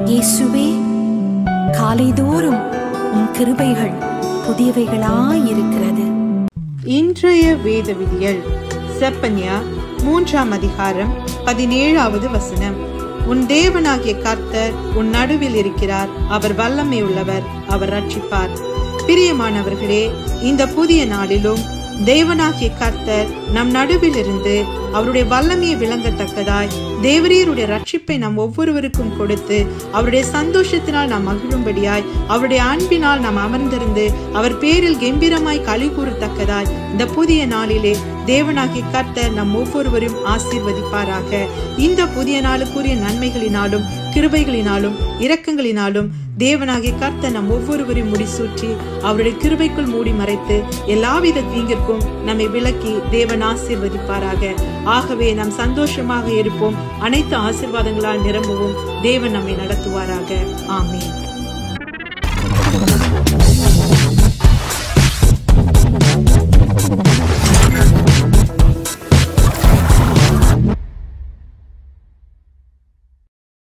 இயேசுவே காலைதோறும் உம் கிருபைகள் புதியவைகளாயிருக்கிறது இன்றைய வேத விதியல் செப்பன்யா மூன்றாம் அதிகாரம் பதினேழாவது வசனம் உன் தேவனாகிய கர்த்தர் உன் நடுவில் இருக்கிறார் அவர் வல்லமை உள்ளவர் அவர் ரட்சிப்பார் பிரியமானவர்களே இந்த புதிய நாளிலும் தேவனாகிய கர்த்தர் நம் நடுவில் இருந்து அவருடைய வல்லமையை விளங்கத்தக்கதாய் தேவரீருடைய ரட்சிப்பை நாம் ஒவ்வொருவருக்கும் கொடுத்து அவருடைய சந்தோஷத்தினால் நாம் மகிழும்படியாய் அவருடைய அன்பினால் நாம் அமர்ந்திருந்து அவர் பேரில் கெம்பீரமாய் களி கூறத்தக்கதாய் இந்த புதிய நாளிலே தேவனாகிய கர்த்தர் நம் ஒவ்வொருவரும் ஆசீர்வதிப்பாராக இந்த புதிய நாளுக்குரிய நன்மைகளினாலும் கிருபைகளினாலும் இரக்கங்களினாலும் தேவனாகிய கர்த்தர் நம் ஒவ்வொருவரையும் முடிசூற்றி அவருடைய கிருபைக்குள் மூடி மறைத்து எல்லாவித தீங்கிற்கும் நம்மை விலக்கி தேவன் ஆசீர்வதிப்பாராக ஆகவே நாம் சந்தோஷமாக இருப்போம் அனைத்து ஆசீர்வாதங்களால் நிரம்பவும் தேவன் நம்மை நடத்துவாராக ஆமென்